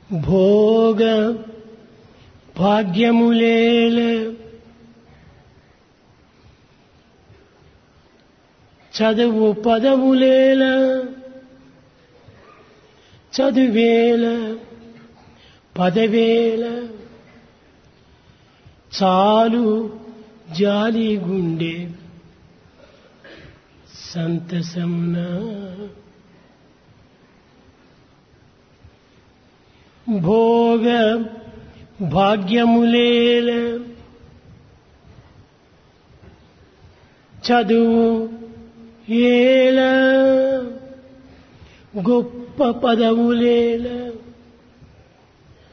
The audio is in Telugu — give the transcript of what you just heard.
భోగ భాగ్యములేల చదువు పదవులేల చదువేల పదవేల చాలు జాలి గుండె సంతసమున భోగ భాగ్యములేల చదువు ఏల గొప్ప పదవులేల